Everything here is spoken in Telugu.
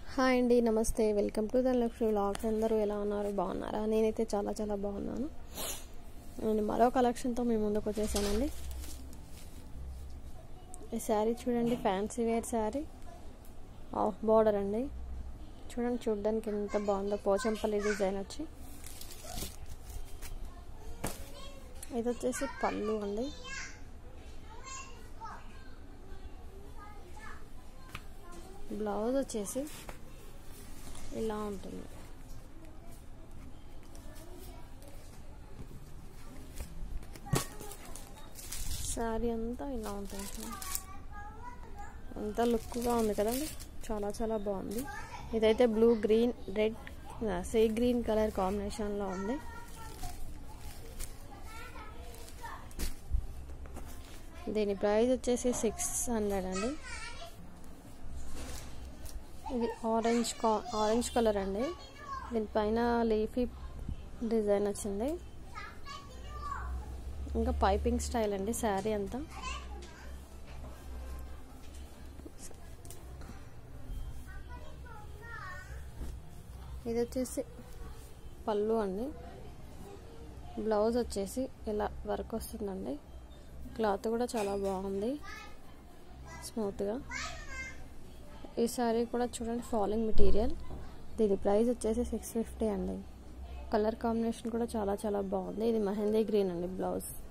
హాయ్ అండి నమస్తే వెల్కమ్ టు ధనలక్ష్మి వ్లాగ్స్ అందరూ ఎలా ఉన్నారు బాగున్నారా నేనైతే చాలా చాలా బాగున్నాను నేను మరో కలెక్షన్తో మీ ముందుకు వచ్చేసానండి ఈ శారీ చూడండి fancy wear sari off border అండి చూడండి చూడడానికి ఎంత బాగుందో పోచంపల్లి డిజైన్ వచ్చి ఇది వచ్చేసి పళ్ళు అండి బ్లౌజ్ వచ్చేసి ఇలా ఉంటుంది శారీ అంతా ఇలా ఉంటుంది అంతా లుక్గా ఉంది కదండి చాలా చాలా బాగుంది ఇదైతే blue green red sea green colour కాంబినేషన్లో ఉంది దీని ప్రైస్ వచ్చేసి సిక్స్ హండ్రెడ్ అండి ఇది ఆరెంజ్ కా ఆరెంజ్ కలర్ అండి దీనిపైన లీఫీ డిజైన్ వచ్చింది ఇంకా పైపింగ్ స్టైల్ అండి శారీ అంతా ఇది వచ్చేసి పళ్ళు అండి బ్లౌజ్ వచ్చేసి ఇలా వర్క్ వస్తుందండి క్లాత్ కూడా చాలా బాగుంది స్మూత్గా ఈ శారీ కూడా చూడండి ఫాలింగ్ మెటీరియల్ దీని ప్రైస్ వచ్చేసి సిక్స్ ఫిఫ్టీ అండి కలర్ కాంబినేషన్ కూడా చాలా చాలా బాగుంది ఇది మెహందీ గ్రీన్ అండి బ్లౌజ్